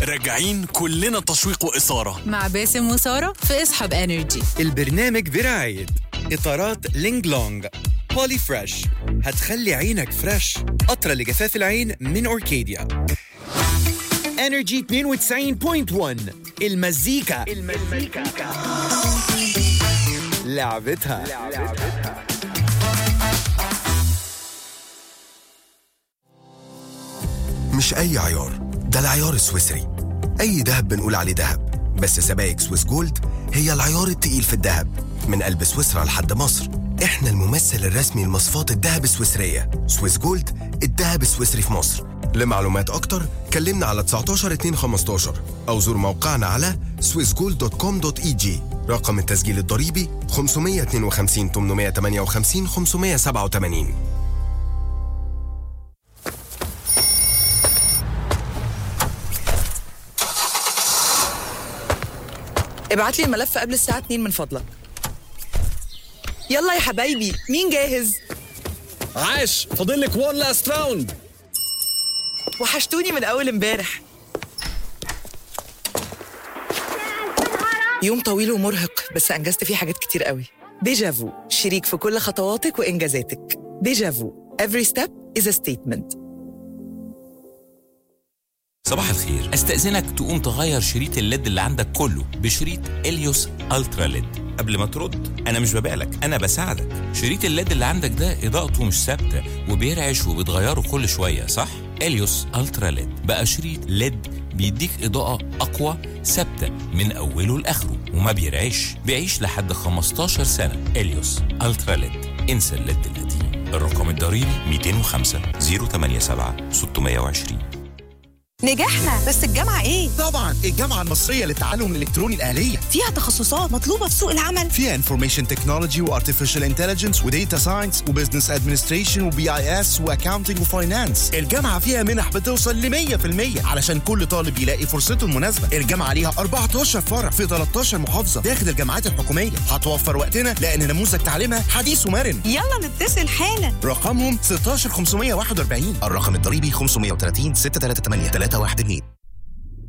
راجعين كلنا تشويق وإثارة مع باسم وسارة في اصحاب انرجي البرنامج برعاية إطارات لينج لونج بولي فريش هتخلي عينك فريش قطرة لجفاف العين من أوركيديا انرجي 92.1 المزيكا المزيكا لعبتها مش أي عيار ده العيار السويسري أي دهب بنقول عليه دهب بس سبائك سويس جولد هي العيار التقيل في الدهب من قلب سويسرا لحد مصر احنا الممثل الرسمي لمصفات الدهب السويسرية سويس جولد الدهب السويسري في مصر لمعلومات أكتر كلمنا على 19 2 15 أو زور موقعنا على swissgold.com.eg رقم التسجيل الضريبي 552 858 587 ابعت لي الملف قبل الساعة 2 من فضلك يلا يا حبايبي مين جاهز؟ عاش فاضل لك وان لاست راوند وحشتوني من أول امبارح يوم طويل ومرهق بس أنجزت فيه حاجات كتير قوي ديجافو شريك في كل خطواتك وإنجازاتك ديجافو every step is a statement صباح الخير استأذنك تقوم تغير شريط الليد اللي عندك كله بشريط اليوس الترا ليد قبل ما ترد انا مش ببالك انا بساعدك شريط الليد اللي عندك ده اضاءته مش ثابته وبيرعش وبتغيره كل شويه صح اليوس الترا ليد بقى شريط ليد بيديك اضاءه اقوى ثابته من اوله لاخره وما بيرعش بيعيش لحد 15 سنه اليوس الترا ليد انسى الليد القديم الرقم الضريبي 205 087 620 نجحنا بس الجامعة ايه؟ طبعا الجامعة المصرية للتعلم الإلكتروني الآلية فيها تخصصات مطلوبة في سوق العمل فيها انفورميشن تكنولوجي وارتفيشال انتليجنس وديتا ساينس وبزنس ادمنستريشن وبي اي اس واكاونتنج وفاينانس الجامعة فيها منح بتوصل ل 100% علشان كل طالب يلاقي فرصته المناسبة الجامعة ليها 14 فرع في 13 محافظة داخل الجامعات الحكومية هتوفر وقتنا لأن نموذج تعليمها حديث ومرن يلا نتصل حالا رقمهم 16541 الرقم الضريبي 530 638 312